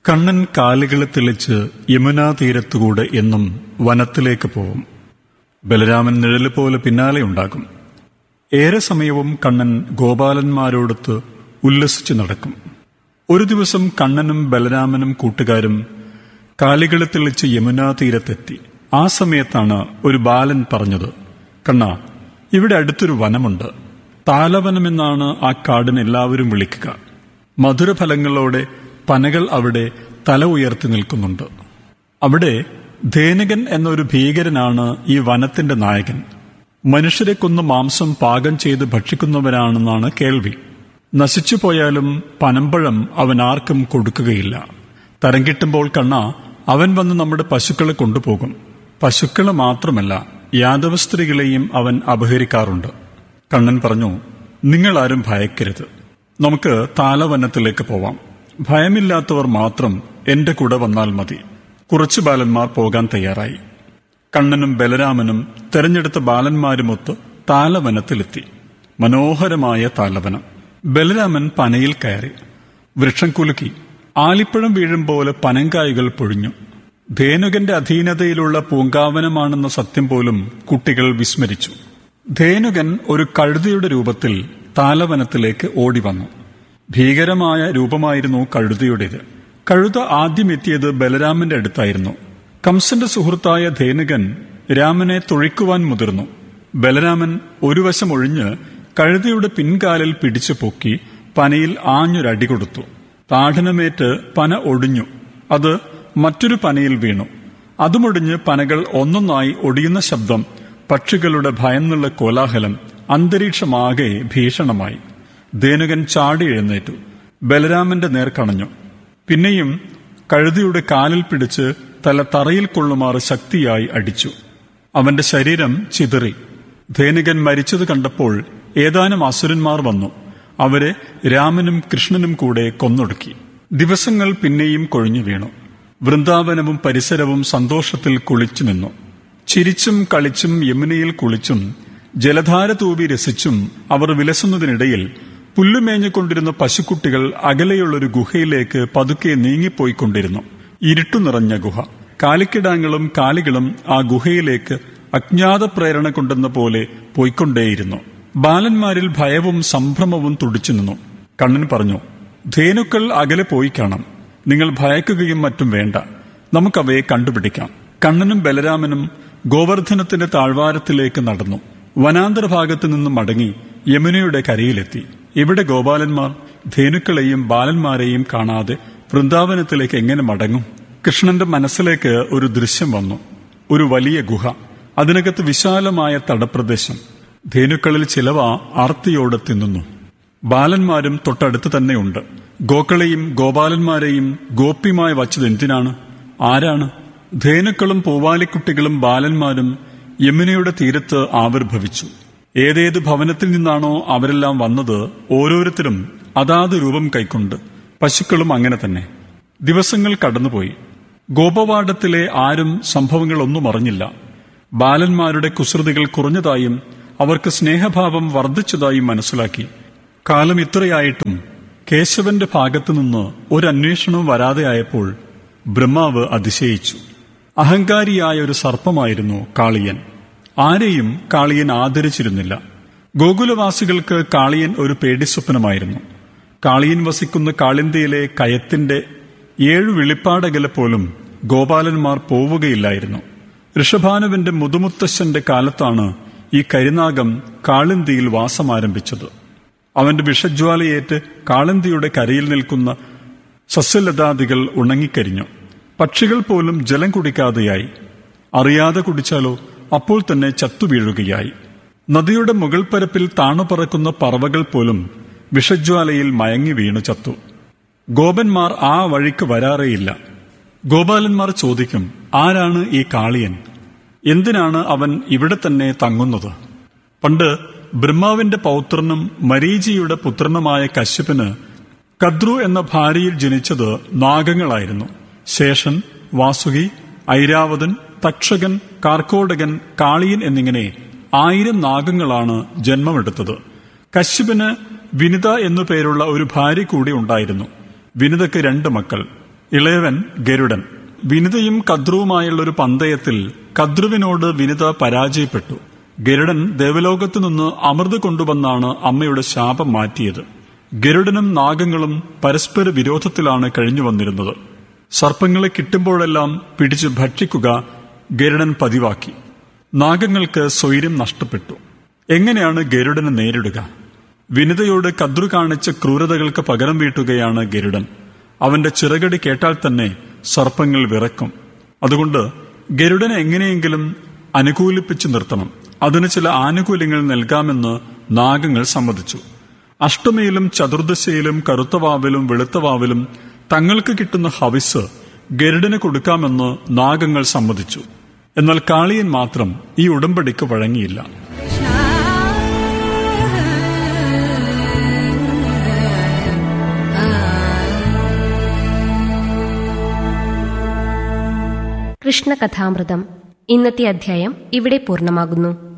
കണ്ണൻ കാലുകളെ തെളിച്ച് യമുനാ തീരത്തുകൂടെ എന്നും വനത്തിലേക്ക് പോവും ബലരാമൻ നിഴല് പോലെ പിന്നാലെ ഉണ്ടാകും ഏറെ സമയവും കണ്ണൻ ഗോപാലന്മാരോടൊത്ത് ഉല്ലസിച്ചു നടക്കും ഒരു ദിവസം കണ്ണനും ബലരാമനും കൂട്ടുകാരും കാലുകളെ തെളിച്ച് യമുനാ തീരത്തെത്തി ആ സമയത്താണ് ഒരു ബാലൻ പറഞ്ഞത് കണ്ണ ഇവിടെ അടുത്തൊരു വനമുണ്ട് താലവനമെന്നാണ് ആ കാടിന് എല്ലാവരും വിളിക്കുക മധുരഫലങ്ങളോടെ പനകൾ അവിടെ തല ഉയർത്തി നിൽക്കുന്നുണ്ട് അവിടെ ധേനകൻ എന്നൊരു ഭീകരനാണ് ഈ വനത്തിന്റെ നായകൻ മനുഷ്യരെ കൊന്ന് മാംസം പാകം ചെയ്ത് ഭക്ഷിക്കുന്നവനാണെന്നാണ് കേൾവി നശിച്ചുപോയാലും പനമ്പഴം അവൻ ആർക്കും കൊടുക്കുകയില്ല തരം കിട്ടുമ്പോൾ കണ്ണ അവൻ വന്ന് നമ്മുടെ പശുക്കളെ കൊണ്ടുപോകും പശുക്കളെ മാത്രമല്ല യാദവ സ്ത്രീകളെയും അവൻ അപഹരിക്കാറുണ്ട് കണ്ണൻ പറഞ്ഞു നിങ്ങളാരും ഭയക്കരുത് നമുക്ക് താലവനത്തിലേക്ക് പോവാം ഭയമില്ലാത്തവർ മാത്രം എന്റെ കൂടെ വന്നാൽ മതി കുറച്ചു ബാലന്മാർ പോകാൻ തയ്യാറായി കണ്ണനും ബലരാമനും തെരഞ്ഞെടുത്ത ബാലന്മാരുമൊത്ത് താലവനത്തിലെത്തി മനോഹരമായ താലവനം ബലരാമൻ പനയിൽ കയറി വൃക്ഷം കുലുക്കി ആലിപ്പഴം വീഴും പോലെ പനങ്കായ്കൾ പൊഴിഞ്ഞു ധേനുകന്റെ അധീനതയിലുള്ള പൂങ്കാവനമാണെന്ന സത്യം പോലും കുട്ടികൾ വിസ്മരിച്ചു ധേനുകൻ ഒരു കഴുതയുടെ രൂപത്തിൽ താലവനത്തിലേക്ക് ഓടി വന്നു ഭീകരമായ രൂപമായിരുന്നു കഴുതയുടേത് കഴുത ആദ്യം എത്തിയത് ബലരാമന്റെ അടുത്തായിരുന്നു കംസന്റെ സുഹൃത്തായ ധേനുകൻ രാമനെ തൊഴിക്കുവാൻ മുതിർന്നു ബലരാമൻ ഒരു വശം ഒഴിഞ്ഞ് കഴുതയുടെ പിൻകാലിൽ പിടിച്ചു പൊക്കി പനയിൽ ആഞ്ഞൊരടി കൊടുത്തു താഠനമേറ്റ് പന ഒടിഞ്ഞു അത് മറ്റൊരു പനയിൽ വീണു അതുമൊടിഞ്ഞ് പനകൾ ഒന്നൊന്നായി ഒടിയുന്ന ശബ്ദം പക്ഷികളുടെ ഭയന്നുള്ള കോലാഹലം അന്തരീക്ഷമാകെ ഭീഷണമായി ധേനുകൻ ചാടി എഴുന്നേറ്റു ബലരാമന്റെ നേർ കണഞ്ഞു പിന്നെയും കഴുതിയുടെ കാലിൽ പിടിച്ച് തല തറയിൽ കൊള്ളുമാറ് ശക്തിയായി അടിച്ചു അവന്റെ ശരീരം ചിതറി ധേനുകൻ മരിച്ചത് കണ്ടപ്പോൾ ഏതാനും അസുരന്മാർ വന്നു അവരെ രാമനും കൃഷ്ണനും കൂടെ കൊന്നൊടുക്കി ദിവസങ്ങൾ പിന്നെയും കൊഴിഞ്ഞു വീണു വൃന്ദാവനവും പരിസരവും സന്തോഷത്തിൽ കുളിച്ചു നിന്നു ചിരിച്ചും കളിച്ചും യമുനയിൽ കുളിച്ചും ജലധാര തൂവി രസിച്ചും അവർ വിലസുന്നതിനിടയിൽ പുല്ലുമേഞ്ഞുകൊണ്ടിരുന്ന പശുക്കുട്ടികൾ അകലെയുള്ളൊരു ഗുഹയിലേക്ക് പതുക്കെ നീങ്ങിപ്പോയിക്കൊണ്ടിരുന്നു ഇരുട്ടു നിറഞ്ഞ ഗുഹ കാലിക്കിടാങ്ങളും കാലികളും ആ ഗുഹയിലേക്ക് അജ്ഞാത പ്രേരണ കൊണ്ടെന്ന പോലെ പോയിക്കൊണ്ടേയിരുന്നു ബാലന്മാരിൽ ഭയവും സംഭ്രമവും തുടിച്ചു നിന്നു കണ്ണൻ പറഞ്ഞു ധേനുക്കൾ അകലെ പോയി കാണാം നിങ്ങൾ ഭയക്കുകയും മറ്റും വേണ്ട നമുക്കവയെ കണ്ടുപിടിക്കാം കണ്ണനും ബലരാമനും ഗോവർദ്ധനത്തിന്റെ താഴ്വാരത്തിലേക്ക് നടന്നു വനാന്തര ഭാഗത്തു നിന്നും മടങ്ങി യമുനയുടെ കരയിലെത്തി ഇവിടെ ഗോപാലന്മാർ ധേനുക്കളെയും ബാലന്മാരെയും കാണാതെ വൃന്ദാവനത്തിലേക്ക് എങ്ങനെ മടങ്ങും കൃഷ്ണന്റെ മനസ്സിലേക്ക് ഒരു ദൃശ്യം വന്നു ഒരു വലിയ ഗുഹ അതിനകത്ത് വിശാലമായ തടപ്രദേശം ധേനുക്കളിൽ ചിലവ ആർത്തിയോടെ തിന്നുന്നു ബാലന്മാരും തൊട്ടടുത്ത് തന്നെയുണ്ട് ഗോക്കളെയും ഗോപാലന്മാരെയും ഗോപ്യമായി വച്ചത് എന്തിനാണ് ആരാണ് ധേനുക്കളും പൂവാലിക്കുട്ടികളും ബാലന്മാരും യമുനയുടെ തീരത്ത് ആവിർഭവിച്ചു ഏതേത് ഭവനത്തിൽ നിന്നാണോ അവരെല്ലാം വന്നത് ഓരോരുത്തരും അതാത് രൂപം കൈക്കൊണ്ട് പശുക്കളും അങ്ങനെ തന്നെ ദിവസങ്ങൾ കടന്നുപോയി ഗോപവാടത്തിലെ ആരും സംഭവങ്ങളൊന്നും അറിഞ്ഞില്ല ബാലന്മാരുടെ കുസൃതികൾ കുറഞ്ഞതായും അവർക്ക് സ്നേഹഭാവം വർദ്ധിച്ചതായും മനസ്സിലാക്കി കാലം ഇത്രയായിട്ടും കേശവന്റെ ഭാഗത്തുനിന്ന് ഒരു അന്വേഷണവും വരാതെയായപ്പോൾ ബ്രഹ്മാവ് അതിശയിച്ചു അഹങ്കാരിയായ ഒരു സർപ്പമായിരുന്നു കാളിയൻ ആരെയും കാളിയൻ ആദരിച്ചിരുന്നില്ല ഗോകുലവാസികൾക്ക് കാളിയൻ ഒരു പേടിസ്വപ്നമായിരുന്നു കാളിയൻ വസിക്കുന്ന കാളിന്തിയിലെ കയത്തിന്റെ ഏഴു വെളിപ്പാടകലെ പോലും ഗോപാലന്മാർ പോവുകയില്ലായിരുന്നു ഋഷഭാനുവിന്റെ മുതുമുത്തശ്ശന്റെ കാലത്താണ് ഈ കരിനാഗം കാളിന്തിയിൽ വാസമാരംഭിച്ചത് അവന്റെ വിഷജ്വാലയേറ്റ് കാളിന്തിയുടെ കരയിൽ നിൽക്കുന്ന സസ്യലതാദികൾ ഉണങ്ങിക്കരിഞ്ഞു പക്ഷികൾ പോലും ജലം കുടിക്കാതെയായി അറിയാതെ കുടിച്ചാലോ അപ്പോൾ തന്നെ ചത്തുവീഴുകയായി നദിയുടെ മുകൾ പരപ്പിൽ താണുപറക്കുന്ന പറവകൾ പോലും വിഷജ്വാലയിൽ മയങ്ങി വീണു ചത്തു ഗോപന്മാർ ആ വഴിക്ക് വരാറേയില്ല ഗോപാലന്മാർ ചോദിക്കും ആരാണ് ഈ കാളിയൻ എന്തിനാണ് അവൻ ഇവിടെ തന്നെ തങ്ങുന്നത് പണ്ട് ബ്രഹ്മാവിന്റെ പൗത്രനും മരീചിയുടെ പുത്രനുമായ കശ്യപന് കദ്രു എന്ന ഭാര്യയിൽ ജനിച്ചത് നാഗങ്ങളായിരുന്നു ശേഷൻ വാസുകി ഐരാവതൻ തക്ഷകൻ കാർക്കോടകൻ കാളിയൻ എന്നിങ്ങനെ ആയിരം നാഗങ്ങളാണ് ജന്മമെടുത്തത് കശ്യപന് വിനിത എന്നു പേരുള്ള ഒരു ഭാര്യ കൂടി ഉണ്ടായിരുന്നു വിനിതയ്ക്ക് രണ്ട് മക്കൾ ഇളയവൻ ഗരുഡൻ വിനിതയും കദ്രുവുമായുള്ള ഒരു പന്തയത്തിൽ കദ്രുവിനോട് വിനിത പരാജയപ്പെട്ടു ഗരുഡൻ ദേവലോകത്തു നിന്ന് അമൃത് കൊണ്ടുവന്നാണ് അമ്മയുടെ ശാപം മാറ്റിയത് ഗരുഡനും നാഗങ്ങളും പരസ്പര വിരോധത്തിലാണ് കഴിഞ്ഞു വന്നിരുന്നത് സർപ്പങ്ങളെ കിട്ടുമ്പോഴെല്ലാം പിടിച്ച് ഭക്ഷിക്കുക ഗരുഡൻ പതിവാക്കി നാഗങ്ങൾക്ക് സ്വൈര്യം നഷ്ടപ്പെട്ടു എങ്ങനെയാണ് ഗരുഡനെ നേരിടുക വിനിതയോട് കദ്രു കാണിച്ച ക്രൂരതകൾക്ക് പകരം വീട്ടുകയാണ് ഗരുഡൻ അവന്റെ ചിറകടി കേട്ടാൽ തന്നെ സർപ്പങ്ങൾ വിറക്കും അതുകൊണ്ട് ഗരുഡനെ എങ്ങനെയെങ്കിലും അനുകൂലിപ്പിച്ചു നിർത്തണം അതിന് ചില ആനുകൂല്യങ്ങൾ നൽകാമെന്ന് നാഗങ്ങൾ സമ്മതിച്ചു അഷ്ടമിയിലും ചതുർദശയിലും കറുത്തവാവിലും വെളുത്തവാവിലും തങ്ങൾക്ക് കിട്ടുന്ന ഹവിസ് ഗരുഡന് കൊടുക്കാമെന്ന് നാഗങ്ങൾ സമ്മതിച്ചു എന്നാൽ കാളിയൻ മാത്രം ഈ ഉടമ്പടിക്ക് വഴങ്ങിയില്ല കൃഷ്ണകഥാമൃതം ഇന്നത്തെ അധ്യായം ഇവിടെ പൂർണ്ണമാകുന്നു